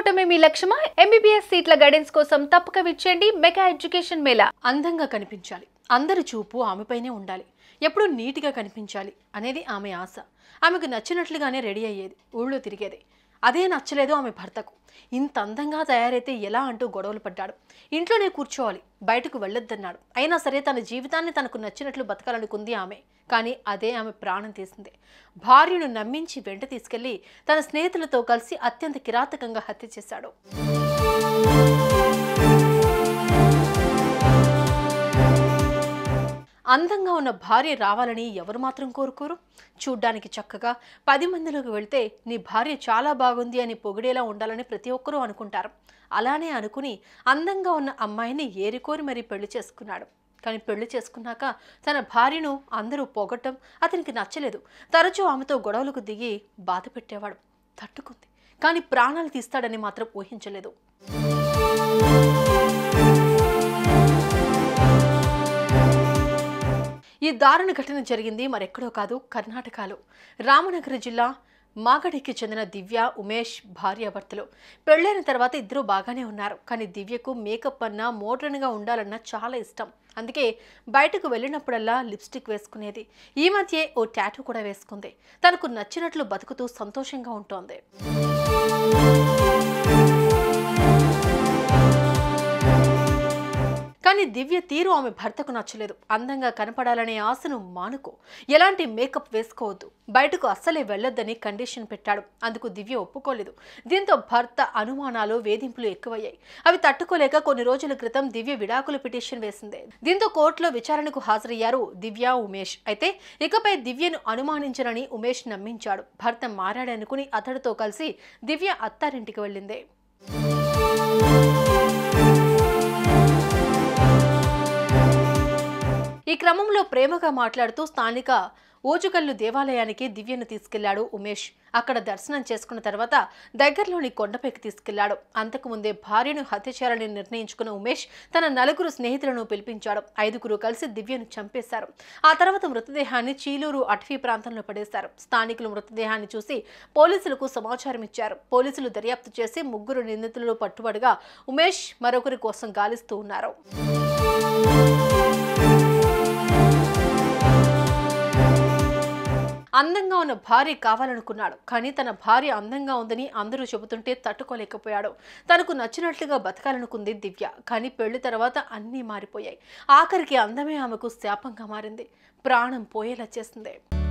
అవటమే మీ లక్ష్యమా MBBS సీట్ల guidance కోసం తప్పక విచ్చేయండి మెగా ఎడ్యుకేషన్ మేళా అందంగా కనిపించాలి అందరి చూపు ఆమెపైనే ఉండాలి ఎప్పుడూ నీట్గా కనిపించాలి అనేది ఆమె ఆశ ఆమెకు నచ్చినట్లుగానే రెడీ అయ్యేది ఊళ్ళో తిరిగేది అదే నచ్చలేదు ఆమె భర్తకు ఇంత అందంగా తయారైతే ఎలా అంటూ గొడవలు పడ్డాడు ఇంట్లోనే కూర్చోవాలి బయటకు వెళ్ళొద్దన్నాడు అయినా సరే తన జీవితాన్ని తనకు నచ్చినట్లు బతకాలనుకుంది ఆమె కానీ అదే ఆమె ప్రాణం తీసింది భార్యను నమ్మించి వెంట తీసుకెళ్లి తన స్నేహితులతో కలిసి అత్యంత కిరాతకంగా హత్య చేశాడు అందంగా ఉన్న భార్య రావాలని ఎవరు మాత్రం కోరుకోరు చూడ్డానికి చక్కగా పది మందిలోకి వెళ్తే నీ భార్య చాలా బాగుంది అని పొగిడేలా ఉండాలని ప్రతి ఒక్కరూ అనుకుంటారు అలానే అనుకుని అందంగా ఉన్న అమ్మాయిని ఏరికోరి మరీ పెళ్లి చేసుకున్నాడు కానీ పెళ్లి చేసుకున్నాక తన భార్యను అందరూ పొగట్టం అతనికి నచ్చలేదు తరచూ ఆమెతో గొడవలకు దిగి బాధ పెట్టేవాడు తట్టుకుంది కానీ ప్రాణాలు తీస్తాడని మాత్రం ఊహించలేదు ఈ దారుణ ఘటన జరిగింది మరెక్కడో కాదు కర్ణాటకలో రామనగర జిల్లా మాగడికి చెందిన దివ్య ఉమేష్ భార్యాభర్తలు పెళ్ళైన తర్వాత ఇద్దరూ బాగానే ఉన్నారు కానీ దివ్యకు మేకప్ అన్నా మోడ్రన్గా ఉండాలన్నా చాలా ఇష్టం అందుకే బయటకు వెళ్ళినప్పుడల్లా లిప్స్టిక్ వేసుకునేది ఈ మధ్యే ఓ టాటూ కూడా వేసుకుంది తనకు నచ్చినట్లు బతుకుతూ సంతోషంగా ఉంటోంది కానీ దివ్య తీరు ఆమె భర్తకు నచ్చలేదు అందంగా కనపడాలనే ఆశను మానుకో ఎలాంటి మేకప్ వేసుకోవద్దు బయటకు అస్సలే వెళ్ళొద్దని కండిషన్ పెట్టాడు అందుకు దివ్య ఒప్పుకోలేదు దీంతో భర్త అనుమానాలు వేధింపులు ఎక్కువయ్యాయి అవి తట్టుకోలేక కొన్ని రోజుల క్రితం దివ్య విడాకుల పిటిషన్ వేసింది దీంతో కోర్టులో విచారణకు హాజరయ్యారు దివ్య ఉమేష్ అయితే ఇకపై దివ్యను అనుమానించనని ఉమేష్ నమ్మించాడు భర్త మారాడనుకుని అతడితో కలిసి దివ్య అత్తారింటికి వెళ్ళింది ఈ క్రమంలో ప్రేమగా మాట్లాడుతూ స్థానిక ఓజుకల్లు దేవాలయానికి దివ్యను తీసుకెళ్లాడు ఉమేష్ అక్కడ దర్శనం చేసుకున్న తర్వాత దగ్గరలోని కొండపైకి తీసుకెళ్లాడు అంతకుముందే భార్యను హత్య చేయాలని నిర్ణయించుకున్న ఉమేష్ తన నలుగురు స్నేహితులను పిలిపించాడు ఐదుగురు కలిసి దివ్యను చంపేశారు ఆ తర్వాత మృతదేహాన్ని చీలూరు అటవీ ప్రాంతంలో పడేశారు స్థానికులు మృతదేహాన్ని చూసి పోలీసులకు సమాచారం ఇచ్చారు పోలీసులు దర్యాప్తు చేసి ముగ్గురు నిందితులను పట్టుబడిగా ఉమేష్ మరొకరి కోసం గాలిస్తూ ఉన్నారు అందంగా ఉన్న భార్య కావాలనుకున్నాడు కానీ తన భార్య అందంగా ఉందని అందరూ చెబుతుంటే తట్టుకోలేకపోయాడు తనకు నచ్చినట్లుగా బతకాలనుకుంది దివ్య కానీ పెళ్లి తర్వాత అన్నీ మారిపోయాయి ఆఖరికి అందమే ఆమెకు శాపంగా మారింది ప్రాణం పోయేలా చేసింది